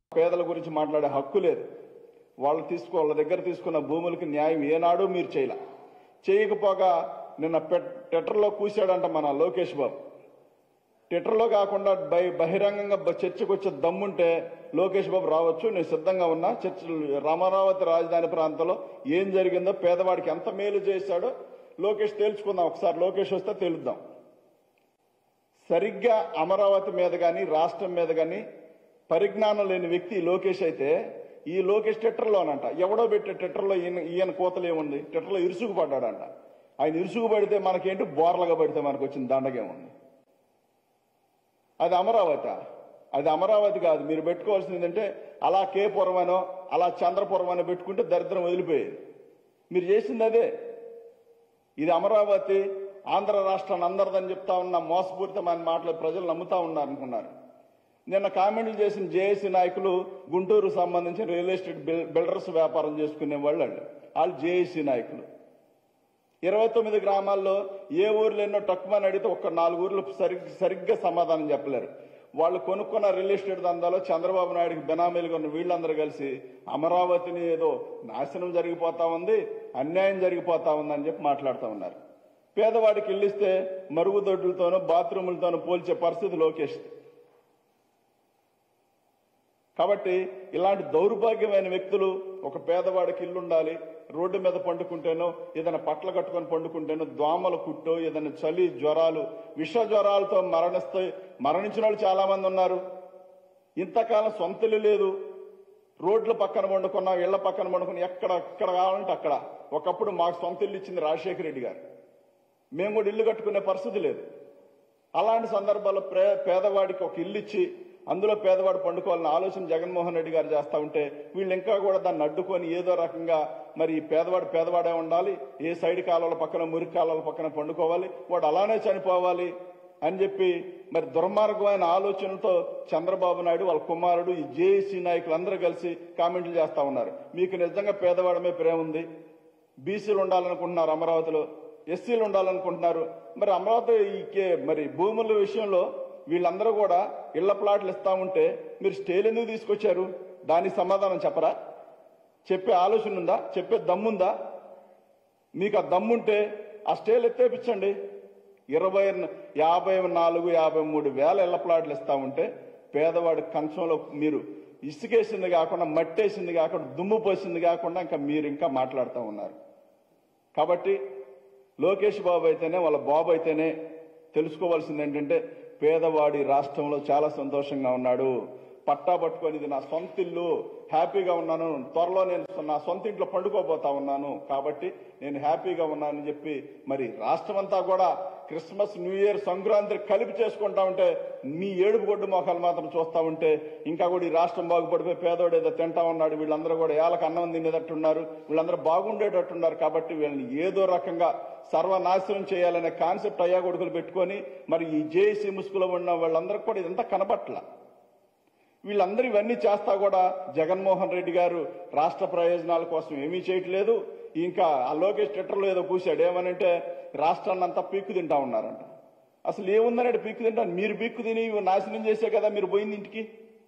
పేదల గురించి మాట్లాడే హక్కు లేదు వాళ్ళు తీసుకో వాళ్ళ దగ్గర తీసుకున్న భూములకి న్యాయం ఏనాడు మీరు చేయలే చేయకపోగా నిన్న పెట్- ట్విట్టర్లో కూశాడంట మన లోకేష్ బాబు ట్విట్టర్లో కాకుండా బహి- బహిరంగంగా బ- చర్చకు వచ్చే దమ్ముంటే లోకేష్ బాబు రావచ్చు నేను సిద్ధంగా ఉన్నా చర్చ రామరావతి రాజధాని ప్రాంతంలో ఏం జరిగిందో పేదవాడికి ఎంత మేలు చేశాడో లోకేష్ తేల్చుకుందాం ఒకసారి లోకేష్ వస్తే తేలుద్దాం సరిగ్గా అమరావతి మీద కానీ రాష్ట్రం మీద కానీ పరిజ్ఞానం లేని వ్యక్తి ఈ లోకేష్ అయితే ఈ లోకేష్ ట్విట్టర్లోనంట ఎవడో పెట్టే ట్విట్టర్లో ఈయన ఈయన కోతలు ఏముంది ట్విట్టర్లో ఇరుసుకు పడ్డాడంట ఆయన ఇరుసుకు పడితే మనకేంటి బోర్లగా పడితే మనకు వచ్చిన దండగేముంది అది అమరావతి అది అమరావతి కాదు మీరు పెట్టుకోవాల్సింది ఏంటంటే అలా కేపురమనో అలా చంద్రపురమనో పెట్టుకుంటే దరిద్రం వదిలిపోయేది మీరు చేసింది అదే ఇది అమరావతి ఆంధ్ర రాష్ట్రాన్ని అందరిదని చెప్తా ఉన్న మోసపూరితమైన మాటలు ప్రజలు నమ్ముతా ఉన్నారు అనుకున్నారు నిన్న కామెంట్లు చేసిన జేఏసీ నాయకులు గుంటూరు సంబంధించిన రియల్ ఎస్టేట్ బిల్- బిల్డర్స్ వ్యాపారం చేసుకునే వాళ్ళు వాళ్ళు వాళ్ళు జేఏసీ నాయకులు ఇరవై తొమ్మిది గ్రామాల్లో ఏ ఊర్లో ఎన్నో టక్కుమని అడిగితే ఒక్క నాలుగు ఊర్లు సరిగ్గా సరిగ్గా సమాధానం చెప్పలేరు వాళ్ళు కొనుక్కున్న రియల్ ఎస్టేట్ దందాలో చంద్రబాబు నాయుడుకి బెనామీలుగా ఉన్న వీళ్ళందరూ కలిసి అమరావతిని ఏదో నాశనం జరిగిపోతా ఉంది అన్యాయం జరిగిపోతా ఉంది అని చెప్పి మాట్లాడుతూ ఉన్నారు పేదవాడికి ఇల్లిస్తే మరుగుదొడ్లతోనూ బాత్రూములతోనూ పోల్చే పరిస్థితి లోకేష్ కాబట్టి ఇలాంటి దౌర్భాగ్యమైన వ్యక్తులు ఒక పేదవాడికి ఇల్లు ఉండాలి రోడ్డు మీద పండుకుంటేనో ఏదైనా పట్ల కట్టుకొని పండుకుంటేనో దోమల కుట్టో ఏదైనా చలి జ్వరాలు విష జ్వరాలతో మరణిస్తే మరణించిన వాళ్ళు చాలా మంది ఉన్నారు ఇంతకాలం సొంత ఇల్లు లేదు రోడ్ల పక్కన పండుకున్నాం ఇళ్ల పక్కన పండుకున్నాం ఎక్కడ ఎక్కడ కావాలంటే అక్కడ ఒకప్పుడు మాకు సొంత ఇల్లు ఇచ్చింది రాజశేఖర రెడ్డి గారు మేము కూడా ఇల్లు కట్టుకునే పరిస్థితి లేదు అలాంటి సందర్భాల్లో ప్రే- పేదవాడికి ఒక ఇల్లు ఇచ్చి అందులో పేదవాడు పండుకోవాలన్న ఆలోచన జగన్మోహన్ రెడ్డి గారు చేస్తా ఉంటే వీళ్ళు ఇంకా కూడా దాన్ని అడ్డుకొని ఏదో రకంగా మరి ఈ పేదవాడు పేదవాడే ఉండాలి ఏ సైడ్ కాలువల పక్కన మురికి కాలువల పక్కన పండుకోవాలి వాడు అలానే చనిపోవాలి అని చెప్పి మరి దుర్మార్గమైన ఆలోచనలతో చంద్రబాబు నాయుడు వాళ్ళ కుమారుడు ఈ జేఏసీ నాయకులు అందరూ కలిసి కామెంట్లు చేస్తా ఉన్నారు మీకు నిజంగా పేదవాడమే ప్రేమ ఉంది బీసీలు ఉండాలనుకుంటున్నారు అమరావతిలో ఎస్సీలు ఉండాలనుకుంటున్నారు మరి అమరావతి ఈ కే- మరి భూముల విషయంలో వీళ్ళందరూ కూడా ఇళ్ల ప్లాట్లు ఇస్తా ఉంటే మీరు స్టేలు ఎందుకు తీసుకొచ్చారు దానికి సమాధానం చెప్పరా చెప్పే ఆలోచన ఉందా చెప్పే దమ్ముందా మీకు ఆ దమ్ముంటే ఆ స్టేలు ఎత్తేపించండి ఇరవై యాభై నాలుగు యాభై మూడు వేల ఇళ్ల ప్లాట్లు ఇస్తా ఉంటే పేదవాడి కంచంలో మీరు ఇసుకేసింది కాకుండా మట్టేసింది కాకుండా దుమ్ము పోసింది కాకుండా ఇంకా మీరు ఇంకా మాట్లాడుతూ ఉన్నారు కాబట్టి లోకేష్ బాబు అయితేనే వాళ్ళ బాబు అయితేనే తెలుసుకోవాల్సింది ఏంటంటే పేదవాడి రాష్ట్రంలో చాలా సంతోషంగా ఉన్నాడు పట్టా పట్టుకొని ఇది నా సొంత ఇల్లు హ్యాపీగా ఉన్నాను త్వరలో నేను నా సొంత ఇంట్లో పండుకోబోతా ఉన్నాను కాబట్టి నేను హ్యాపీగా ఉన్నానని చెప్పి మరి రాష్ట్రం అంతా కూడా క్రిస్మస్ న్యూ ఇయర్ సంక్రాంతి కలిపి చేసుకుంటా ఉంటే మీ ఏడుపు గొడ్డు మొఖాలు మాత్రం చూస్తా ఉంటే ఇంకా కూడా ఈ రాష్ట్రం బాగుపడిపోయి పేదోడు ఏదో తింటా ఉన్నాడు వీళ్ళందరూ కూడా ఏళ్ళకి అన్నం తినేటట్టున్నారు వీళ్ళందరూ బాగుండేటట్టున్నారు కాబట్టి వీళ్ళని ఏదో రకంగా సర్వనాశనం చేయాలనే కాన్సెప్ట్ అయ్యా కొడుకులు పెట్టుకొని మరి ఈ జేఏసీ ముసుగులో ఉన్న వాళ్ళందరికీ కూడా ఇదంతా కనపట్ల వీళ్ళందరూ ఇవన్నీ చేస్తా కూడా జగన్మోహన్ రెడ్డి గారు రాష్ట్ర ప్రయోజనాల కోసం ఏమీ చేయట్లేదు ఇంకా ఆ లోకేష్ ట్విట్టర్లో ఏదో కూశాడు ఏమనంటే రాష్ట్రాన్ని అంతా పీక్కు తింటా ఉన్నారంట అసలు ఏముందనంటే పీక్కు తింటా మీరు పీక్కు తిని ఇవి నాశనం చేసే కదా మీరు పోయింది ఇంటికి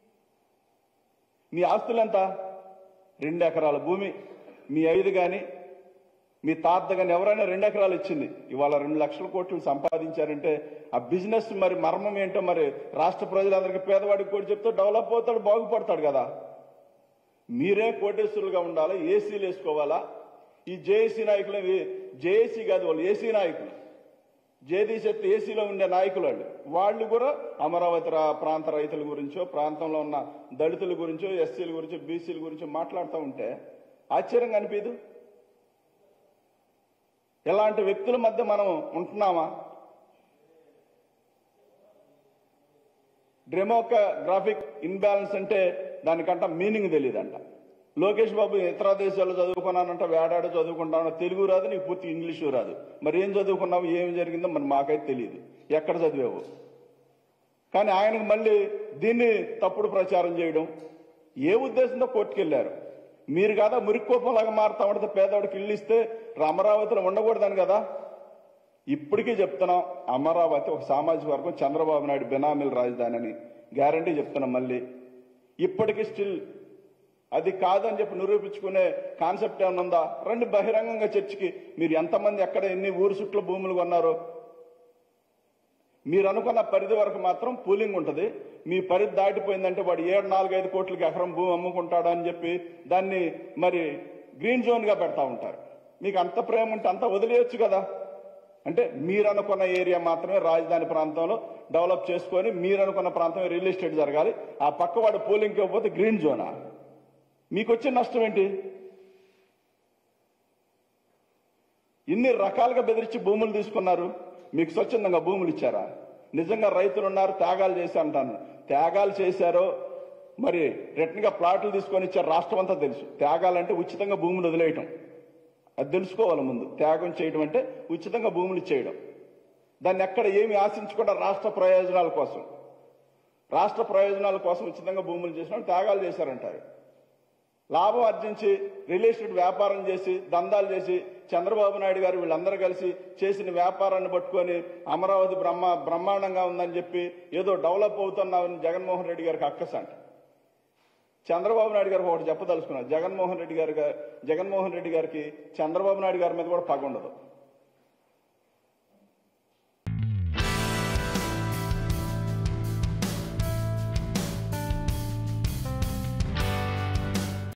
మీ ఆస్తులు ఎంత రెండు ఎకరాల భూమి మీ ఐదు గాని మీ తాత గాని ఎవరైనా రెండు ఎకరాలు ఇచ్చింది ఇవాళ రెండు లక్షల కోట్లు సంపాదించారంటే ఆ బిజినెస్ మరి మర్మం ఏంటో మరి రాష్ట్ర ప్రజలందరికీ పేదవాడికి కూడా చెప్తే డెవలప్ అవుతాడు బాగుపడతాడు కదా మీరే కోటేశ్వరులుగా ఉండాలి ఏసీలు వేసుకోవాలా ఈ జేఏసీ నాయకులు జేఏసీ కాదు వాళ్ళు ఏసీ నాయకులు జేదీ శక్తి ఏసీలో ఉండే నాయకులు వాళ్ళు వాళ్ళు కూడా అమరావతి రా- ప్రాంత రైతుల గురించో ప్రాంతంలో ఉన్న దళితుల గురించో ఎస్సీల గురించో బీసీల గురించో మాట్లాడుతూ ఉంటే ఆశ్చర్యంగా అనిపించదు ఇలాంటి వ్యక్తుల మధ్య మనం ఉంటున్నామా డెమోగ్రాఫిక్ ఇన్బ్యాలెన్స్ అంటే దానికంట మీనింగ్ తెలియదంట లోకేష్ బాబు ఇతర దేశాల్లో చదువుకున్నానంట వేడాడు చదువుకుంటాను తెలుగు రాదు నీకు పూర్తి ఇంగ్లీషు రాదు మరి ఏం చదువుకున్నావు ఏం జరిగిందో మరి మాకైతే తెలియదు ఎక్కడ చదివావు కానీ ఆయనకు మళ్ళీ దీన్ని తప్పుడు ప్రచారం చేయడం ఏ ఉద్దేశంతో కోర్టుకెళ్లారు మీరు కదా మురికోపంలాగా మారుతా ఉంటే పేదవాడికి ఇల్లు ఇస్తే అమరావతిలో ఉండకూడదని కదా ఇప్పటికీ చెప్తున్నాం అమరావతి ఒక సామాజిక వర్గం చంద్రబాబు నాయుడు బెనామీల రాజధాని అని గ్యారంటీ చెప్తున్నాం మళ్ళీ ఇప్పటికీ స్టిల్ అది కాదని చెప్పి నిరూపించుకునే కాన్సెప్ట్ ఏమైనా ఉందా రండి బహిరంగంగా చర్చికి మీరు ఎంతమంది ఎక్కడ ఎన్ని ఊరు చుట్ల భూములు కొన్నారో మీరు అనుకున్న పరిధి వరకు మాత్రం పూలింగ్ ఉంటుంది మీ పరిధి దాటిపోయిందంటే వాడు ఏడు నాలుగైదు కోట్లకి ఎకరం భూమి అమ్ముకుంటాడు అని చెప్పి దాన్ని మరి గ్రీన్ జోన్ గా పెడతా ఉంటారు మీకు అంత ప్రేమ ఉంటే అంత వదిలేయచ్చు కదా అంటే మీరు అనుకున్న ఏరియా మాత్రమే రాజధాని ప్రాంతంలో డెవలప్ చేసుకొని మీరు అనుకున్న ప్రాంతమే రియల్ ఎస్టేట్ జరగాలి ఆ పక్క వాడు పోలింగ్ ఇవ్వకపోతే గ్రీన్ జోనా మీకు వచ్చే నష్టం ఏంటి ఇన్ని రకాలుగా బెదిరించి భూములు తీసుకున్నారు మీకు స్వచ్ఛందంగా భూములు ఇచ్చారా నిజంగా రైతులు ఉన్నారు త్యాగాలు చేసి అంటాను త్యాగాలు చేశారో మరి రిటర్న్ గా ప్లాట్లు తీసుకొని ఇచ్చారు రాష్ట్రం అంతా తెలుసు త్యాగాలంటే ఉచితంగా భూములు వదిలేయటం అది తెలుసుకోవాలి ముందు త్యాగం చేయడం అంటే ఉచితంగా భూములు ఇచ్చేయడం దాన్ని ఎక్కడ ఏమి ఆశించకుండా రాష్ట్ర ప్రయోజనాల కోసం రాష్ట్ర ప్రయోజనాల కోసం ఉచితంగా భూములు చేసిన వాళ్ళు త్యాగాలు చేశారంటారు లాభం ఆర్జించి రియల్ ఎస్టేట్ వ్యాపారం చేసి దందాలు చేసి చంద్రబాబు నాయుడు గారు వీళ్ళందరూ కలిసి చేసిన వ్యాపారాన్ని పట్టుకొని అమరావతి బ్రహ్మ బ్రహ్మాండంగా ఉందని చెప్పి ఏదో డెవలప్ అవుతున్నామని జగన్మోహన్ రెడ్డి గారికి అక్కస అంట చంద్రబాబు నాయుడు గారికి ఒకటి చెప్పదలుచుకున్నారు జగన్మోహన్ రెడ్డి గారి జగన్మోహన్ రెడ్డి గారికి చంద్రబాబు నాయుడు గారి మీద కూడా పగ ఉండదు